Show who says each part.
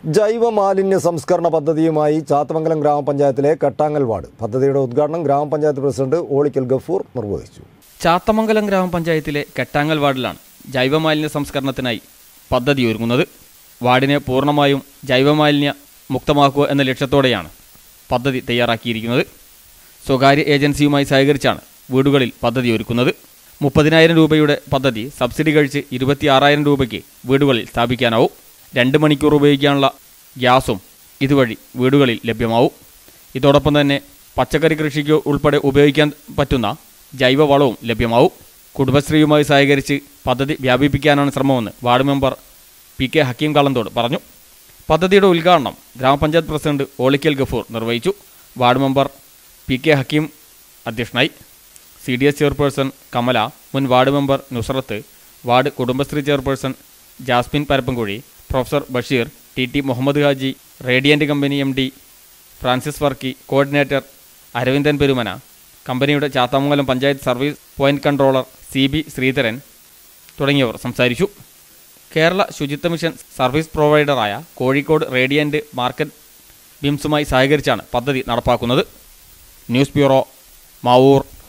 Speaker 1: ജൈവ മാലിന്യ സംസ്കരണ പദ്ധതിയുമായി ചാത്തമംഗലം ഗ്രാമപഞ്ചായത്തിലെ കട്ടാങ്ങൽ വാർഡ് പദ്ധതിയുടെ ഉദ്ഘാടനം ഗ്രാമപഞ്ചായത്ത് പ്രസിഡന്റ് ഓളിക്കൽ ഗഫൂർ നിർവഹിച്ചു
Speaker 2: ചാത്തമംഗലം ഗ്രാമപഞ്ചായത്തിലെ കെട്ടാങ്ങൽ വാർഡിലാണ് ജൈവമാലിന്യ സംസ്കരണത്തിനായി പദ്ധതി ഒരുങ്ങുന്നത് വാർഡിനെ പൂർണ്ണമായും ജൈവമാലിന്യ മുക്തമാക്കുക എന്ന ലക്ഷ്യത്തോടെയാണ് പദ്ധതി തയ്യാറാക്കിയിരിക്കുന്നത് സ്വകാര്യ ഏജൻസിയുമായി സഹകരിച്ചാണ് വീടുകളിൽ പദ്ധതി ഒരുക്കുന്നത് മുപ്പതിനായിരം രൂപയുടെ പദ്ധതി സബ്സിഡി കഴിച്ച് ഇരുപത്തിയാറായിരം രൂപയ്ക്ക് വീടുകളിൽ സ്ഥാപിക്കാനാവും രണ്ട് മണിക്കൂർ ഉപയോഗിക്കാനുള്ള ഗ്യാസും ഇതുവഴി വീടുകളിൽ ലഭ്യമാവും ഇതോടൊപ്പം തന്നെ പച്ചക്കറി കൃഷിക്ക് ഉൾപ്പെടെ ഉപയോഗിക്കാൻ പറ്റുന്ന ജൈവവളവും ലഭ്യമാവും കുടുംബശ്രീയുമായി സഹകരിച്ച് പദ്ധതി വ്യാപിപ്പിക്കാനാണ് ശ്രമമെന്ന് ward member P K Hakkeem Kalanthode പറഞ്ഞു പദ്ധതിയുടെ ഉദ്ഘാടനം ഗ്രാമപഞ്ചായത്ത് പ്രസിഡന്റ് ഓളിക്കൽ ഗഫൂർ നിർവഹിച്ചു ward member P K Hakkeem അധ്യക്ഷനായി C D S chairperson Kamala മുൻ ward member Nusrath ward Kudumbashree chairperson Jasmine Parappankuzhi professor Basheer T T Muhammad Haji Radiant company M D Francis Varkey coordinator Aravindan Perumana കമ്പനിയുടെ Chathamangalam panchayat service point controller C B Sreedharan തുടങ്ങിയവർ സംസാരിച്ചു Kerala Suchitwa mission service പ്രൊവൈഡറായ Kozhikode Radiant market ബിംസുമായി സഹകരിച്ചാണ് പദ്ധതി നടപ്പാക്കുന്നത് ന്യൂസ് ബ്യൂറോ മാവൂർ